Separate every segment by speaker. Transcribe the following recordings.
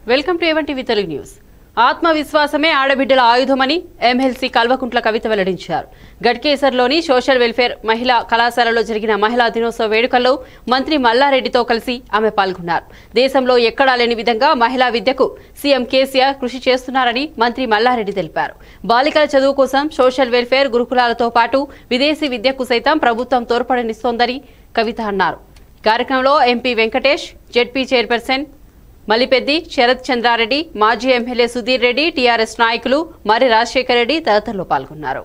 Speaker 1: welcome to ఎవన్ TV Telugu news ఆత్మవిశ్వాసమే ఆడబిడ్డల ఆయుధమని ఎమ్మెల్సీ కల్వకుంట్ల కవిత వెల్లడించారు గడ్కేసర్లోని సోషల్ వెల్ఫేర్ మహిళా కళాశాలలో జరిగిన మహిళా దినోత్సవ వేడుకల్లో మంత్రి మల్లారెడ్డితో కలిసి ఆమె పాల్గొన్నారు దేశంలో ఎక్కడా లేని విధంగా మహిళా విద్యకు సీఎం కేసీఆర్ కృషి చేస్తున్నారని మంత్రి మల్లారెడ్డి తెలిపారు బాలికల చదువు కోసం సోషల్ వెల్ఫేర్ గురుకులాలతో పాటు విదేశీ విద్యకు సైతం ప్రభుత్వం తోడ్పడనిస్తోందని కవిత అన్నారు కార్యక్రమంలో MP Venkatesh ZP chairperson Malipeddi Sharath Chandra Reddy మాజీ ఎమ్మెల్యే సుధీర్ రెడ్డి టీఆర్ఎస్ నాయకులు మరి రాజశేఖర రెడ్డి తదితరులు పాల్గొన్నారు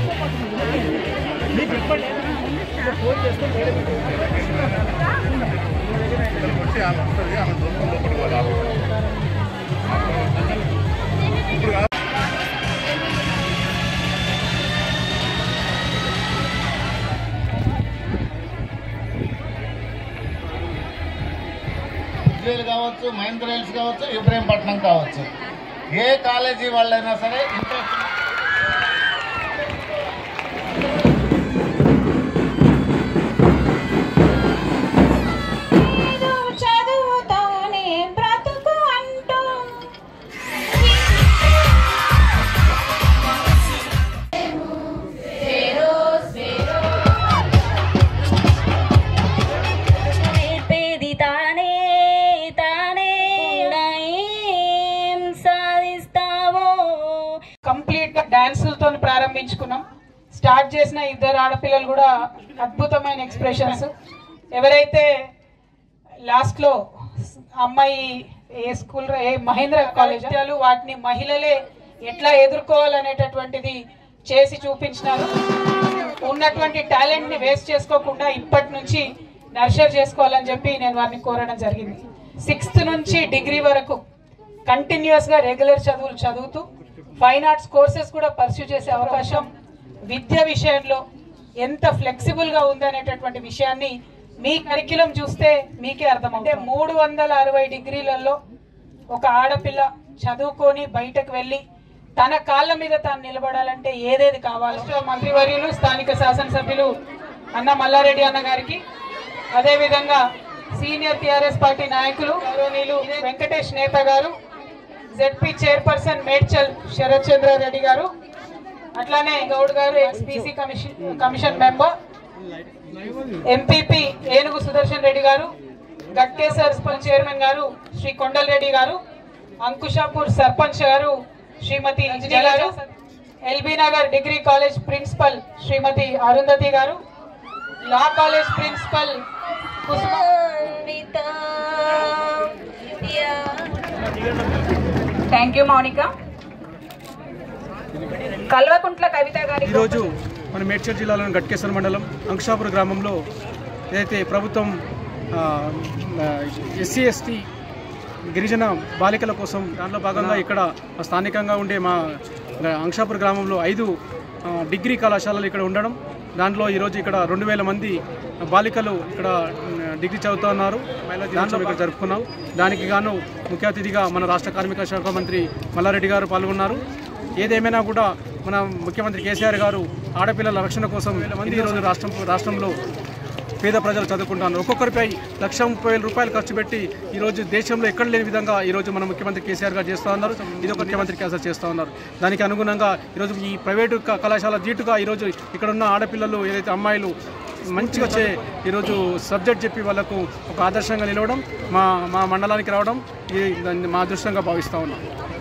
Speaker 2: ఇజ్రాయల్ కావచ్చు మహేంద్ర హిల్స్ కావచ్చు ఇబ్రహీంపట్నం కావచ్చు ఏ కాలేజీ వాళ్ళైనా సరే ఇంట్రెస్ట్
Speaker 3: చదువుతోనే బ్రతుకు అంటూ నేర్పేది తానే తానే ఏం సాధిస్తావో
Speaker 4: కంప్లీట్ గా డాన్సులతో ప్రారంభించుకున్నాం స్టార్ట్ చేసిన ఇద్దరు ఆడపిల్లలు కూడా అద్భుతమైన ఎక్స్ప్రెషన్స్ ఎవరైతే లాస్ట్ లో అమ్మాయి ఏ స్కూల్ ఏ మహేంద్ర కాలేజ్ వాటిని మహిళలే ఎట్లా ఎదుర్కోవాలనేటటువంటిది చేసి చూపించినారు ఉన్నటువంటి టాలెంట్ ని వేస్ట్ చేసుకోకుండా ఇప్పటి నుంచి నర్చర్ చేసుకోవాలని చెప్పి నేను వారిని కోరడం జరిగింది సిక్స్త్ నుంచి డిగ్రీ వరకు కంటిన్యూస్ గా రెగ్యులర్ చదువులు చదువుతూ ఫైన్ ఆర్ట్స్ కోర్సెస్ కూడా పర్సూ చేసే అవకాశం విద్య విషయంలో ఎంత ఫ్లెక్సిబుల్ గా ఉందనేటటువంటి విషయాన్ని మీ కరిక్యులం చూస్తే మీకే అర్థమవుతుంది మూడు వందల అరవై డిగ్రీలలో ఒక ఆడపిల్ల చదువుకొని బయటకు వెళ్ళి తన కాళ్ళ మీద తాను నిలబడాలంటే ఏదేది కావాలో రాష్ట్ర మంత్రివర్యులు స్థానిక శాసనసభ్యులు అన్న మల్లారెడ్డి అన్న గారికి అదే విధంగా సీనియర్ టిఆర్ఎస్ పార్టీ నాయకులు గౌరవనీయులు వెంకటేష్ నేత గారు జెడ్పీ చైర్పర్సన్ మేడ్చల్ శరత్ చంద్ర రెడ్డి గారు అట్లానే గౌడ్ గారు ex PSC commission commission member MPP Enugu Sudarshan Reddy గారు గట్కేసర్ సర్పంచ్ చైర్మన్ గారు శ్రీ కొండల్ రెడ్డి గారు అంకుషాపూర్ సర్పంచ్ గారు శ్రీమతి రజనీ గారు LB Nagar degree college principal Shrimati Arundhati గారు law college principal Kusuma
Speaker 3: thank you Mounika Kalvakuntla Kavitha గారి
Speaker 5: ఈరోజు మన మేడ్చల్ జిల్లాలోని గట్కేశ్వర మండలం అంకుషాపుర గ్రామంలో ఏదైతే ప్రభుత్వం ఎస్సీ ఎస్టీ గిరిజన బాలికల కోసం దాంట్లో భాగంగా ఇక్కడ స్థానికంగా ఉండే మా అంకుషాపుర గ్రామంలో ఐదు ఆ, డిగ్రీ కళాశాలలు ఇక్కడ ఉండడం దాంట్లో ఈరోజు ఇక్కడ రెండు వేల మంది బాలికలు ఇక్కడ ఉమ్, డిగ్రీ చదువుతున్నారు దాంట్లో ఇక్కడ జరుపుకున్నాం దానికి గాను ముఖ్య అతిథిగా మన రాష్ట్ర కార్మిక శాఖ మంత్రి మల్లారెడ్డి గారు పాల్గొన్నారు ఏదేమైనా కూడా మన ముఖ్యమంత్రి కేసీఆర్ గారు ఆడపిల్లల రక్షణ కోసం వేల మంది ఈరోజు రాష్ట్రం రాష్ట్రంలో పేద ప్రజలు చదువుకుంటున్నారు ఒక్కొక్కరిపై లక్ష ముప్పై వేల రూపాయలు ఖర్చు పెట్టి ఈరోజు దేశంలో ఎక్కడ లేని విధంగా ఈరోజు మన ముఖ్యమంత్రి కేసీఆర్ గారు చేస్తూ ఉన్నారు ఇది ఒక ముఖ్యమంత్రి కేసీఆర్ చేస్తూ ఉన్నారు దానికి అనుగుణంగా ఈరోజు ఈ ప్రైవేటు క- కళాశాల జీటుగా ఈరోజు ఇక్కడ ఉన్న ఆడపిల్లలు ఏదైతే అమ్మాయిలు మంచిగా చే ఈరోజు సబ్జెక్ట్ చెప్పి వాళ్ళకు ఒక ఆదర్శంగా నిలవడం మా మా మండలానికి రావడం ఇది దాన్ని మా అదృష్టంగా భావిస్తూ ఉన్నాం